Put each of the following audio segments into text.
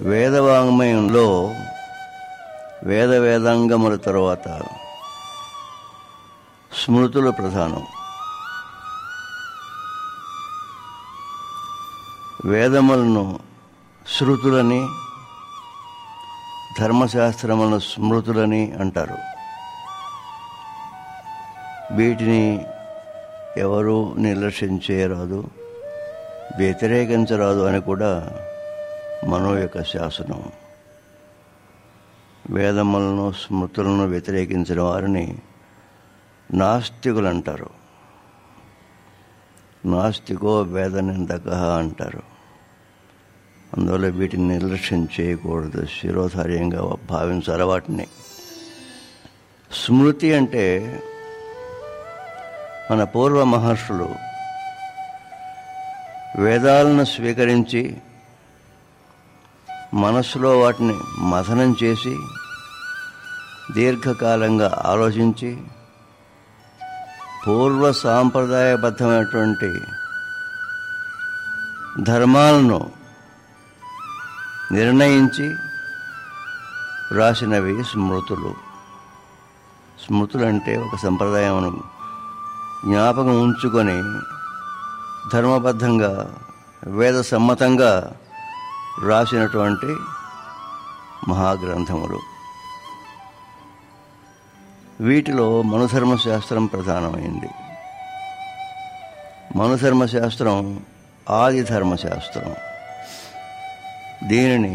వేదవాంగ్మయంలో వేద వేదాంగముల తర్వాత స్మృతులు ప్రధానం వేదములను శృతులని ధర్మశాస్త్రములను స్మృతులని అంటారు వీటిని ఎవరు నిర్లక్ష్యం చేయరాదు వ్యతిరేకించరాదు అని కూడా మనో యొక్క శాసనం వేదములను స్మృతులను వ్యతిరేకించిన వారిని నాస్తికులు అంటారు నాస్తికో వేద నిందక అంటారు అందువల్ల వీటిని నిర్లక్ష్యం చేయకూడదు శిరోధార్యంగా భావించాలి వాటిని స్మృతి అంటే మన పూర్వ మహర్షులు వేదాలను స్వీకరించి మనస్సులో వాటిని మథనం చేసి దీర్ఘకాలంగా ఆలోచించి పూర్వ సాంప్రదాయబద్ధమైనటువంటి ధర్మాలను నిర్ణయించి రాసినవి స్మృతులు స్మృతులు అంటే ఒక సంప్రదాయం జ్ఞాపకం ఉంచుకొని ధర్మబద్ధంగా వేద సమ్మతంగా రాసినటువంటి మహాగ్రంథములు వీటిలో మనుధర్మశాస్త్రం ప్రధానమైంది మనుధర్మశాస్త్రం ఆది ధర్మశాస్త్రం దీనిని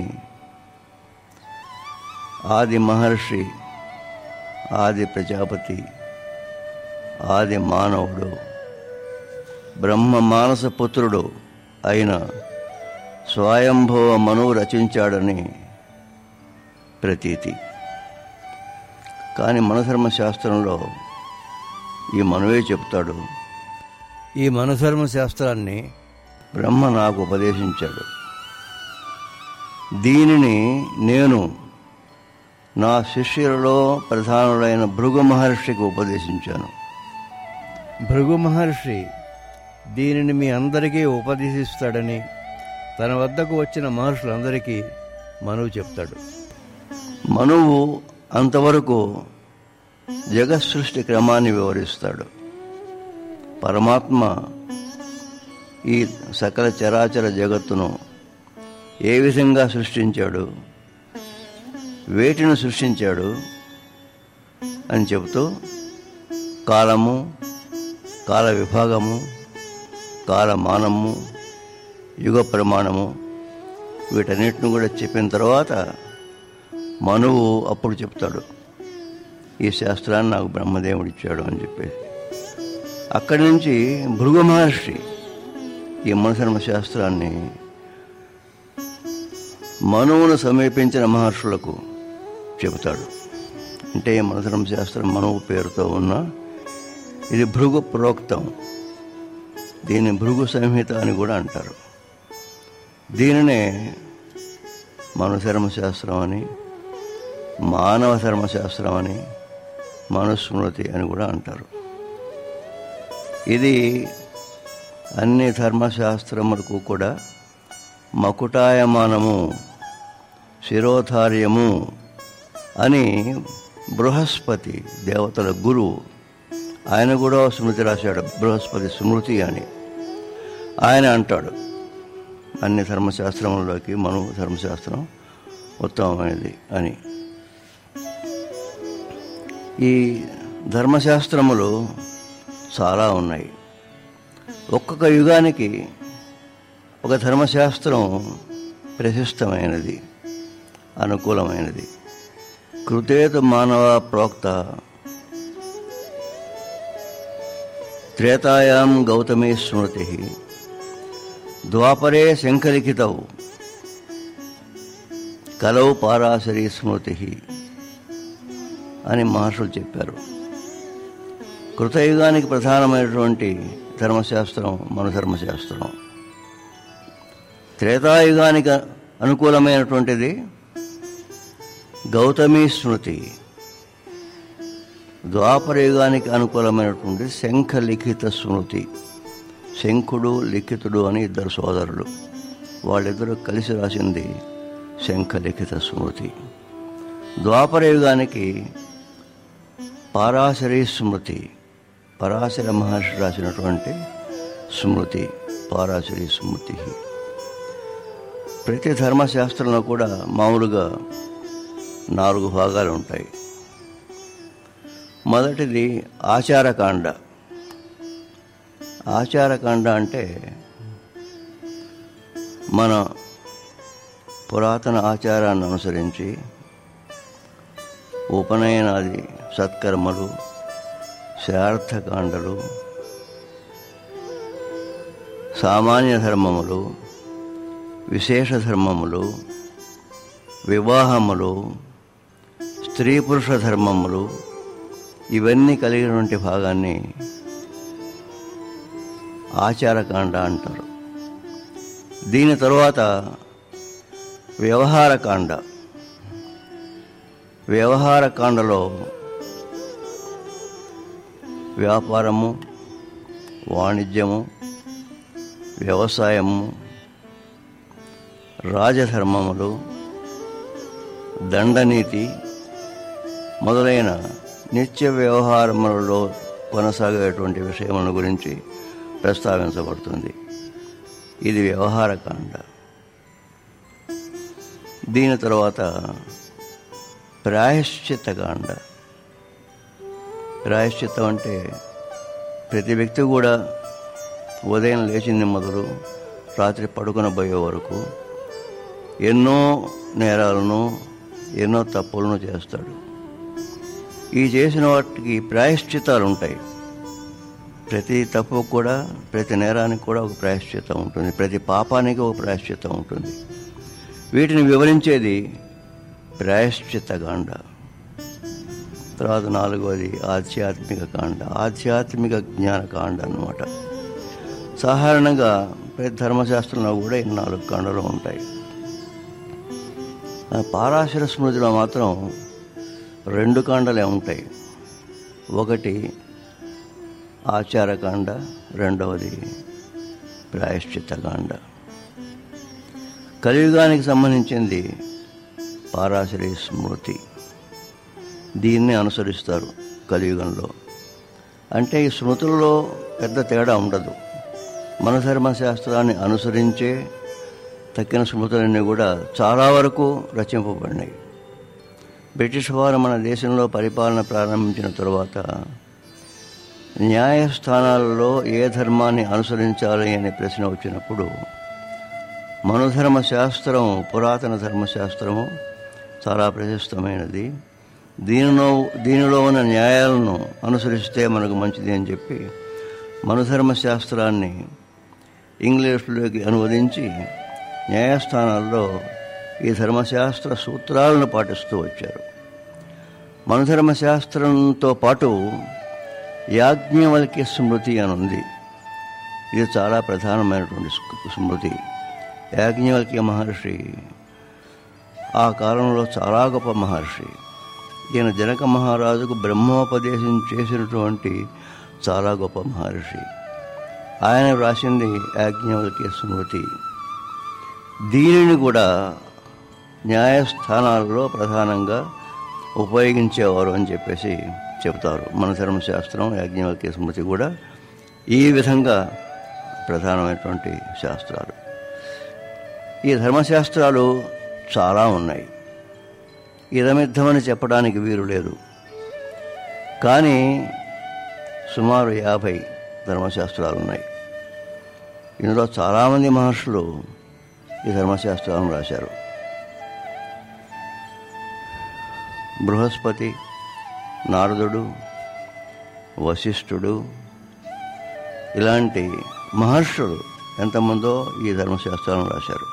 ఆది మహర్షి ఆది ప్రజాపతి ఆది మానవుడు బ్రహ్మ మానస పుత్రుడు అయిన స్వయంభవ మనువు రచించాడని ప్రతీతి కానీ మనధర్మ శాస్త్రంలో ఈ మనువే చెప్తాడు ఈ మనధర్మ శాస్త్రాన్ని బ్రహ్మ నాకు ఉపదేశించాడు దీనిని నేను నా శిష్యులలో ప్రధానుడైన భృగు మహర్షికి ఉపదేశించాను భృగు మహర్షి దీనిని మీ అందరికీ ఉపదేశిస్తాడని తన వద్దకు వచ్చిన మహర్షులందరికీ మనువు చెప్తాడు మనువు అంతవరకు జగత్సృష్టి క్రమాన్ని వివరిస్తాడు పరమాత్మ ఈ సకల చరాచర జగత్తును ఏ విధంగా సృష్టించాడు వేటిని సృష్టించాడు అని చెబుతూ కాలము కాల విభాగము కాలమానము యుగ ప్రమాణము వీటన్నిటిని కూడా చెప్పిన తర్వాత మనువు అప్పుడు చెప్తాడు ఈ శాస్త్రాన్ని నాకు బ్రహ్మదేవుడు ఇచ్చాడు అని చెప్పేసి అక్కడి నుంచి భృగు మహర్షి ఈ మనసర్మ శాస్త్రాన్ని మనువును సమీపించిన మహర్షులకు చెబుతాడు అంటే మనసర్మ శాస్త్రం మనువు పేరుతో ఉన్న ఇది భృగు ప్రోక్తం దీన్ని భృగు సంహిత అని కూడా అంటారు దీనినే మనుధర్మశాస్త్రం అని మానవ ధర్మశాస్త్రం అని మనుస్మృతి అని కూడా అంటారు ఇది అన్ని ధర్మశాస్త్రములకు కూడా మకుటాయమానము శిరోధార్యము అని బృహస్పతి దేవతల గురువు ఆయన కూడా స్మృతి రాశాడు బృహస్పతి స్మృతి అని ఆయన అంటాడు అన్ని ధర్మశాస్త్రముల్లోకి మను ధర్మశాస్త్రం ఉత్తమమైనది అని ఈ ధర్మశాస్త్రములు చాలా ఉన్నాయి ఒక్కొక్క యుగానికి ఒక ధర్మశాస్త్రం ప్రశస్తమైనది అనుకూలమైనది కృతేతు మానవ ప్రోక్త త్రేతాయాం గౌతమే స్మృతి ద్వాపరే శంఖలిఖితౌ కలౌ పారాశరీ స్మృతి అని మహర్షులు చెప్పారు కృతయుగానికి ప్రధానమైనటువంటి ధర్మశాస్త్రం మన ధర్మశాస్త్రం త్రేతాయుగానికి అనుకూలమైనటువంటిది గౌతమి స్మృతి ద్వాపరయుగానికి అనుకూలమైనటువంటి శంఖ లిఖిత స్మృతి శంఖుడు లిఖితుడు అని ఇద్దరు సోదరులు వాళ్ళిద్దరూ కలిసి రాసింది శంఖలిఖిత స్మృతి ద్వాపర యుగానికి పారాశరీ స్మృతి పరాశర మహర్షి రాసినటువంటి స్మృతి పారాశరీ స్మృతి ప్రతి ధర్మశాస్త్రంలో కూడా మామూలుగా నాలుగు భాగాలు ఉంటాయి మొదటిది ఆచారకాండ ఆచారకాండ అంటే మన పురాతన ఆచారాన్ని అనుసరించి ఉపనయనాది సత్కర్మలు శ్రార్థకాండలు సామాన్య ధర్మములు విశేష ధర్మములు వివాహములు స్త్రీ పురుష ధర్మములు ఇవన్నీ కలిగినటువంటి భాగాన్ని ఆచారకాండ అంటారు దీని తరువాత వ్యవహారకాండ వ్యవహారకాండలో వ్యాపారము వాణిజ్యము వ్యవసాయము రాజధర్మములు దండనీతి మొదలైన నిత్య వ్యవహారములలో కొనసాగేటువంటి విషయముల గురించి ప్రస్తావించబడుతుంది ఇది వ్యవహారకాండ దీని తర్వాత ప్రాయశ్చిత్తకాండ ప్రాయశ్చిత్తం అంటే ప్రతి వ్యక్తి కూడా ఉదయం లేచింది మొదలు రాత్రి పడుకున పోయే వరకు ఎన్నో నేరాలను ఎన్నో తప్పులను చేస్తాడు ఈ చేసిన వాటికి ప్రాయశ్చిత్తాలు ఉంటాయి ప్రతి తప్పు కూడా ప్రతి నేరానికి కూడా ఒక ప్రాయశ్చిత్తం ఉంటుంది ప్రతి పాపానికి ఒక ప్రాయశ్చిత్తం ఉంటుంది వీటిని వివరించేది ప్రాయశ్చిత్తకాండ తర్వాత నాలుగవది ఆధ్యాత్మిక కాండ ఆధ్యాత్మిక జ్ఞానకాండ అన్నమాట సాధారణంగా ప్రతి ధర్మశాస్త్రంలో కూడా ఈ నాలుగు కాండలు ఉంటాయి ఆ పారాశర స్మృతిలో మాత్రం రెండు కాండలే ఉంటాయి ఒకటి ఆచారకాండ రెండవది ప్రాయశ్చిత్తకాండ కలియుగానికి సంబంధించింది పారాశరి స్మృతి దీన్ని అనుసరిస్తారు కలియుగంలో అంటే ఈ స్మృతుల్లో పెద్ద తేడా ఉండదు మన ధర్మశాస్త్రాన్ని అనుసరించే తక్కిన స్మృతులన్నీ కూడా చాలా వరకు రచింపబడినాయి బ్రిటిష్ వారు మన దేశంలో పరిపాలన ప్రారంభించిన తరువాత న్యాయస్థానాలలో ఏ ధర్మాన్ని అనుసరించాలి అనే ప్రశ్న వచ్చినప్పుడు మనుధర్మ శాస్త్రం పురాతన ధర్మశాస్త్రము చాలా ప్రశస్తమైనది దీనిలో దీనిలో ఉన్న న్యాయాలను అనుసరిస్తే మనకు మంచిది అని చెప్పి మనుధర్మ శాస్త్రాన్ని ఇంగ్లీష్లోకి అనువదించి న్యాయస్థానాల్లో ఈ ధర్మశాస్త్ర సూత్రాలను పాటిస్తూ వచ్చారు మనుధర్మశాస్త్రంతో పాటు యాజ్ఞవల్క్య స్మృతి అని ఉంది ఇది చాలా ప్రధానమైనటువంటి స్మృతి యాజ్ఞవల్క్య మహర్షి ఆ కాలంలో చాలా గొప్ప మహర్షి ఈయన జనక మహారాజుకు బ్రహ్మోపదేశం చేసినటువంటి చాలా గొప్ప మహర్షి ఆయన వ్రాసింది యాజ్ఞవల్క్య స్మృతి దీనిని కూడా న్యాయస్థానాల్లో ప్రధానంగా ఉపయోగించేవారు అని చెప్పేసి చెబుతారు మన ధర్మశాస్త్రం యాజ్ఞవల్క్య స్మృతి కూడా ఈ విధంగా ప్రధానమైనటువంటి శాస్త్రాలు ఈ ధర్మశాస్త్రాలు చాలా ఉన్నాయి ఇదమిద్దమని చెప్పడానికి వీలు లేదు కానీ సుమారు యాభై ధర్మశాస్త్రాలు ఉన్నాయి ఇందులో చాలామంది మహర్షులు ఈ ధర్మశాస్త్రాలను రాశారు బృహస్పతి నారదుడు వశిష్ఠుడు ఇలాంటి మహర్షులు ఎంతమందో ఈ ధర్మశాస్త్రాలను రాశారు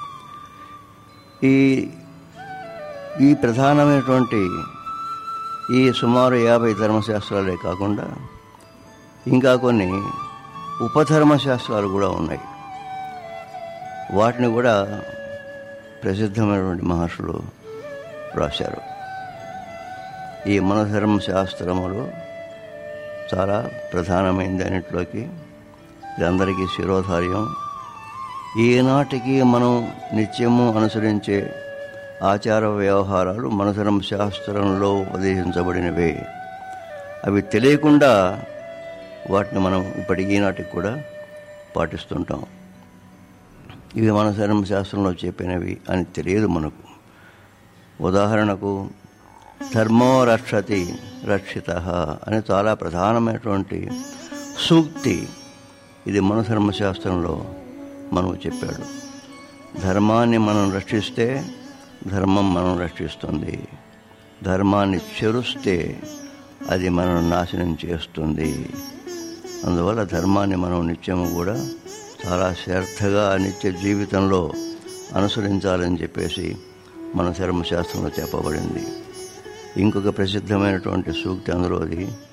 ఈ ఈ ప్రధానమైనటువంటి ఈ సుమారు యాభై ధర్మశాస్త్రాలే కాకుండా ఇంకా కొన్ని ఉపధర్మశాస్త్రాలు కూడా ఉన్నాయి వాటిని కూడా ప్రసిద్ధమైనటువంటి మహర్షులు రాశారు ఈ మనధర్మ శాస్త్రములు చాలా ప్రధానమైనది అన్నింటిలోకి ఇది అందరికీ శిరోధార్యం ఈనాటికి మనం నిత్యము అనుసరించే ఆచార వ్యవహారాలు మన ధర్మశాస్త్రంలో ఉపదేశించబడినవే అవి తెలియకుండా వాటిని మనం ఇప్పటికీ నాటికి కూడా పాటిస్తుంటాం ఇవి మన ధర్మశాస్త్రంలో చెప్పినవి అని తెలియదు మనకు ఉదాహరణకు ధర్మో రక్షతి రక్షిత అని చాలా ప్రధానమైనటువంటి సూక్తి ఇది మన ధర్మశాస్త్రంలో మనకు చెప్పాడు ధర్మాన్ని మనం రక్షిస్తే ధర్మం మనం రక్షిస్తుంది ధర్మాన్ని చెరుస్తే అది మనం నాశనం చేస్తుంది అందువల్ల ధర్మాన్ని మనం నిత్యము కూడా చాలా శ్రద్ధగా నిత్య జీవితంలో అనుసరించాలని చెప్పేసి మన ధర్మశాస్త్రంలో చెప్పబడింది ఇంకొక ప్రసిద్ధమైనటువంటి సూక్తి అందులోది